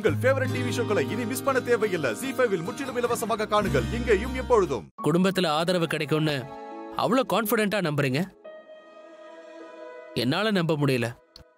உங்கள் favourite TV ஷோக்களை இனி miss பண்ண தேவையில்லை ஜி ஃபைவில் முற்றிலும் இலவசமாக காணுங்கள் இங்கேயும் எப்பொழுதும் குடும்பத்துல ஆதரவு கிடைக்கும்னு அவ்வளோ கான்ஃபிடென்ட்டா நம்புறீங்க என்னால நம்ப முடியல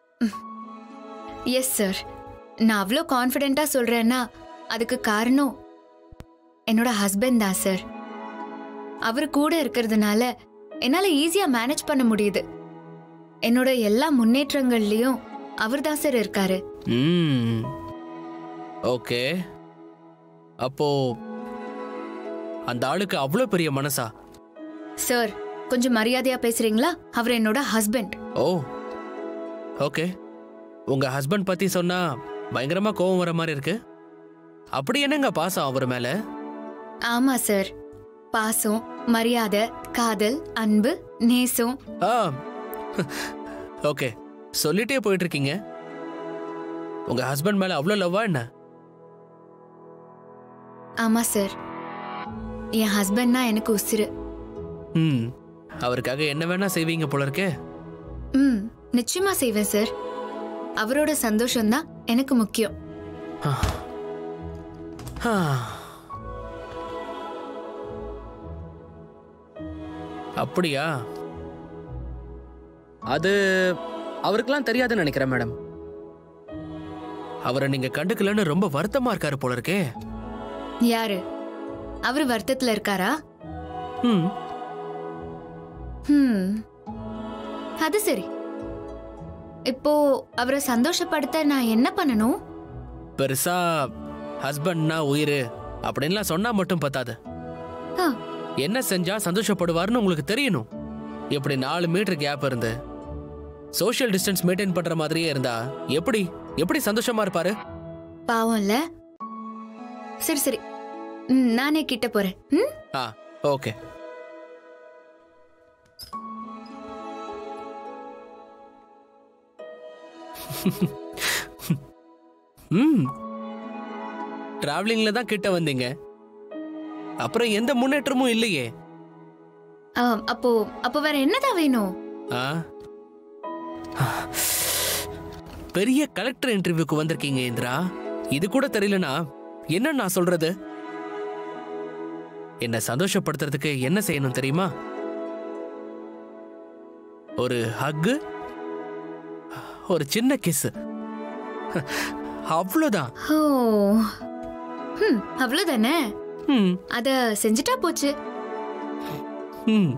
எஸ் சார் நான் அவ்வளோ கான்ஃபிடென்ட்டாக சொல்கிறேன்னா அதுக்கு காரணம் என்னோட ஹஸ்பண்ட் தான் சார் அவர் கூட இருக்கிறதுனால என்னால் ஈஸியாக மேனேஜ் பண்ண முடியுது என்னோட எல்லா முன்னேற்றங்கள்லையும் அவர் தான் சார் இருக்காரு ம் ஓகே அப்போ அந்த ஆளுக்கு அவ்வளோ பெரிய மனசா சார் கொஞ்சம் மரியாதையாக பேசுறீங்களா அவர் என்னோட ஹஸ்பண்ட் ஓ ஓகே உங்க ஹஸ்பண்ட் பத்தி சொன்னா பயங்கரமா கோவம் வர மாதிரி இருக்கு அப்படி என்னங்க பாசம் அவர் மேல ஆமாம் சார் பாசம் மரியாதை காதல் அன்பு நேசம் ஆ ஓகே சொல்லிட்டே போயிட்டு இருக்கீங்க உங்க ஹஸ்பண்ட் மேல அவ்வளோ லவ்வா என்ன ஆமாம் சார் என் ஹஸ்பண்ட்னா எனக்கு உசுரு ம் அவருக்காக என்ன வேணா செய்வீங்க போல இருக்கே ம் நிச்சயமா செய்வேன் சார் அவரோட சந்தோஷம்தான் எனக்கு முக்கியம் ஆ. அப்படியா அது அவருக்கெல்லாம் தெரியாதுன்னு நினைக்கிறேன் மேடம் அவரை நீங்க கண்டுக்கலன்னு ரொம்ப வருத்தமா இருக்காரு போல இருக்கே யாரு அவர் வருத்தத்துல இருக்காரா ம் ஹம் அது சரி இப்போ அவரை சந்தோஷப்படுத்த நான் என்ன பண்ணணும் பெருசா ஹஸ்பண்ட்னா உயிர் அப்படின்லாம் சொன்னா மட்டும் பத்தாது ஆ, என்ன செஞ்சா சந்தோஷப்படுவார்னு உங்களுக்கு தெரியணும் இப்படி நாலு மீட்டர் கேப் இருந்து சோஷியல் டிஸ்டன்ஸ் மெயின்டைன் பண்ற மாதிரியே இருந்தா எப்படி எப்படி சந்தோஷமா இருப்பாரு பாவம் இல்ல சரி சரி ம், நானே கிட்ட போறேன் ம்? ஆ ஓகே ம் டிராவலிங்ல தான் கிட்ட வந்தீங்க அப்புறம் எந்த முன்னேற்றமும் இல்லையே ஆ, அப்போ அப்போ வேற என்னதான் வேணும் ஆ பெரிய கலெக்டர் இன்டர்வியூக்கு வந்திருக்கீங்க இந்திரா இது கூட தெரியலனா என்ன நான் சொல்றது என்ன சந்தோஷப்படுத்துறதுக்கு என்ன செய்யணும் தெரியுமா ஒரு ஹக்கு ஒரு சின்ன கிஸ் அவ்வளோதான் ஓ ம் அவ்வளவுதானே ம், அத செஞ்சுட்டா போச்சு ம்.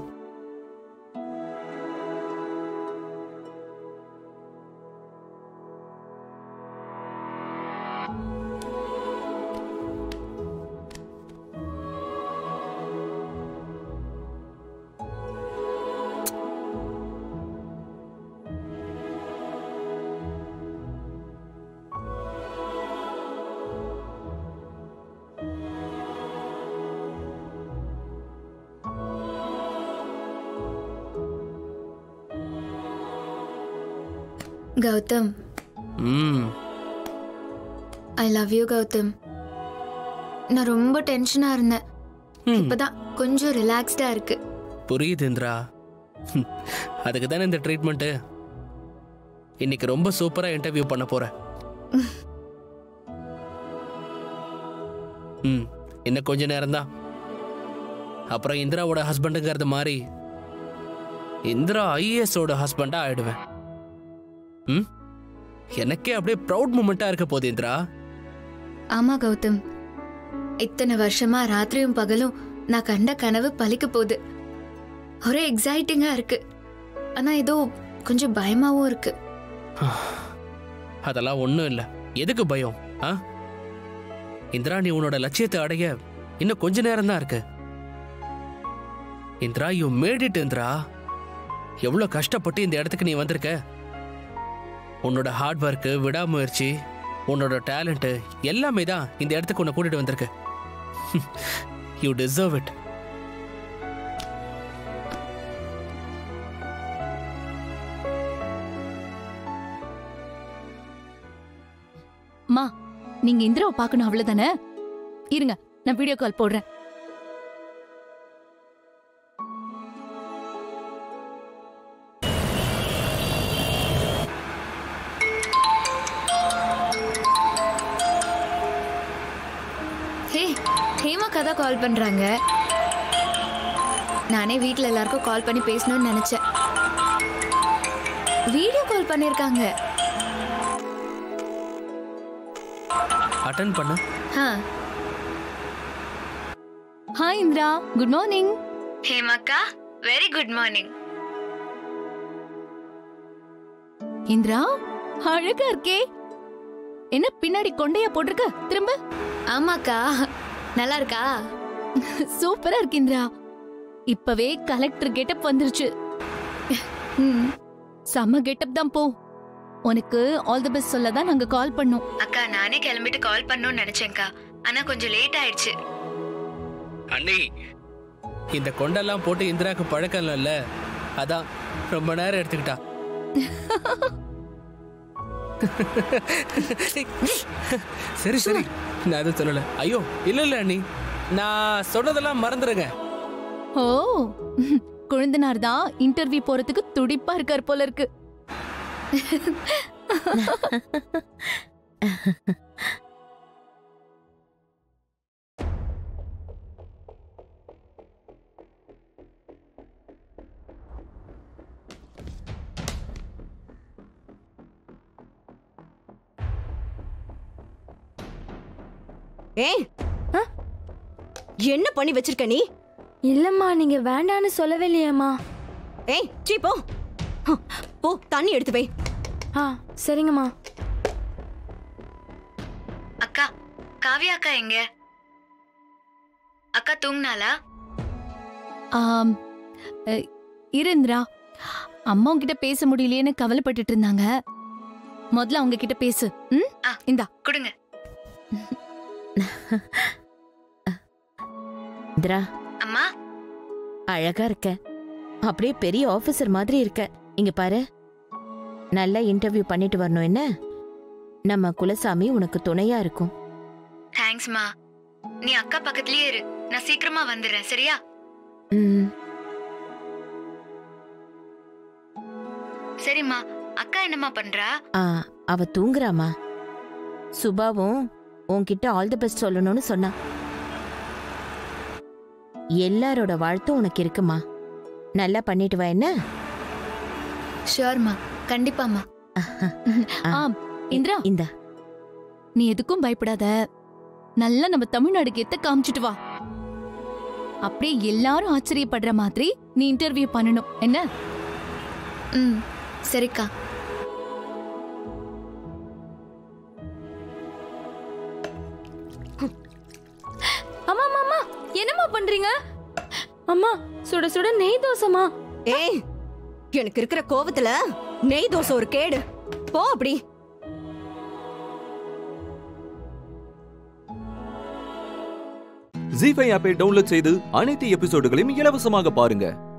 கௌதம் ம் ஐ லவ் யூ கௌதம் நான் ரொம்ப டென்ஷனா இருந்தேன் ம். இப்பதான் கொஞ்சம் ரிலாக்ஸ்டா இருக்கு புரியுது இந்திரா ஹம், அதுக்கு தானே இந்த ட்ரீட்மெண்ட்டு இன்னைக்கு ரொம்ப சூப்பரா இன்டர்வியூ பண்ண போறேன் ம் இன்னும் கொஞ்ச நேரம்தான் அப்புறம் இந்திராவோட ஹஸ்பண்டுங்கிறது மாதிரி இந்திரா ஐஏஎஸோட ஹஸ்பண்டா ஆயிடுவேன் ம் எனக்கே அப்படியே ப்ரௌட் மூமெண்ட்டா இருக்க போகுது இந்திரா ஆமா கௌதம் இத்தனை வருஷமா ராத்திரியும் பகலும் நான் கண்ட கனவு பலிக்க போகுது ஒரே எக்ஸைட்டிங்கா இருக்கு ஆனா ஏதோ கொஞ்சம் பயமாவும் இருக்கு அதெல்லாம் ஒன்றும் இல்லை எதுக்கு பயம் ஆ இந்திரா நீ உன்னோட லட்சியத்தை அடைய இன்னும் கொஞ்ச நேரம் தான் இருக்கு Indira you made it Indira எவ்வளோ கஷ்டப்பட்டு இந்த இடத்துக்கு நீ வந்திருக்க உன்னோட ஹார்ட் ஒர்க்கு விடாமுயற்சி உன்னோட டேலண்ட்டு எல்லாமே தான் இந்த இடத்துக்கு உன்னை கூட்டிட்டு வந்திருக்கு யூ டிசர்வ் இட் மா நீங்க இந்திராவை பார்க்கணும் அவ்வளவுதானே இருங்க நான் வீடியோ கால் போடுறேன் அக்கா தான் கால் பண்றாங்க நானே வீட்ல எல்லாருக்கும் கால் பண்ணி பேசணும்னு நினைச்சேன் வீடியோ கால் பண்ணிருக்காங்க அட்டன் பண்ணு ஆ ஹாய் இந்திரா குட் மார்னிங் ஹேமாக்கா வெரி குட் மார்னிங் இந்திரா அழகா இருக்கே என்ன பின்னாடி கொண்டையா போட்டிருக்க திரும்ப ஆமாக்கா நல்லா இருக்கா சூப்பரா இருக்கு இந்திரா இப்பவே கலெக்டர் கெட்டப் வந்துருச்சு ம் செம்ம கெட்டப் தான் போ உனக்கு ஆல் தி பெஸ்ட் சொல்ல தான் நாங்க கால் பண்ணோம் அக்கா நானே கிளம்பிட்டு கால் பண்ணணும்னு நினைச்சேன்க்கா ஆனா கொஞ்சம் லேட் ஆயிடுச்சு அண்ணி இந்த கொண்டெல்லாம் போட்டு இந்திராக்கு பழக்கம் இல்ல அதான் ரொம்ப நேரம் எடுத்துக்கிட்டா சரி சரி நான் எதுவும் சொல்லல ஐயோ இல்ல இல்ல அண்ணி நான் சொன்னதெல்லாம் மறந்துடுங்க ஓ குழந்தனார் தான் இன்டர்வியூ போறதுக்கு துடிப்பா இருக்கார் போல இருக்கு ஏய் ஆ? என்ன பண்ணி வச்சிருக்க நீ இல்லம்மா நீங்க வேண்டான்னு சொல்லவே இல்லையேம்மா ஏய் சீ போ ஹ, போ தண்ணி எடுத்து போய் ஆ சரிங்கம்மா அக்கா காவியா அக்கா எங்க அக்கா தூங்குனாளா ஆம், அ, இரு இந்திரா அம்மா உன்கிட்ட பேச முடியலையேன்னு கவலைப்பட்டுட்டு இருந்தாங்க முதல்ல அவங்க கிட்ட பேசு ம் ஆ. இந்தா கொடுங்க இந்திரா அம்மா அழகா இருக்க அப்படியே பெரிய ஆபீசர் மாதிரி இருக்க இங்க பாரு நல்லா இன்டர்வியூ பண்ணிட்டு வரணும் என்ன நம்ம குலசாமி உனக்கு துணையா இருக்கும் தேங்க்ஸ்மா நீ அக்கா பக்கத்துலயே இரு நான் சீக்கிரமா வந்துடுறேன் சரியா ம், சரிம்மா அக்கா என்னம்மா பண்றா ஆ அவ தூங்குறாமா சுபாவும் உன்கிட்ட ஆல் தி பெஸ்ட் சொல்லணும்னு சொன்னா எல்லாரோட வாழ்த்தும் உனக்கு இருக்குமா நல்லா பண்ணிட்டு வா என்ன ஷுவர்மா கண்டிப்பாம்மா ஆ, ஆம் இந்திரா இந்த நீ எதுக்கும் பயப்படாத நல்லா நம்ம தமிழ்நாடுக்கு எத்த காமிச்சிட்டு வா அப்படியே எல்லாரும் ஆச்சரியப்படுற மாதிரி நீ இன்டர்வியூ பண்ணணும் என்ன ம் சரிக்கா அம்மா அம்மா, அம்மா என்னம்மா பண்றீங்க அம்மா சுட சுட நெய் தோசைமா ஏய் எனக்கு இருக்கிற கோவத்துல நெய் தோசை ஒரு கேடு போ அப்படி ஜி ஃபைவ் ஆப்பை டவுன்லோட் செய்து அனைத்து எபிசோடுகளையும் இலவசமாக பாருங்க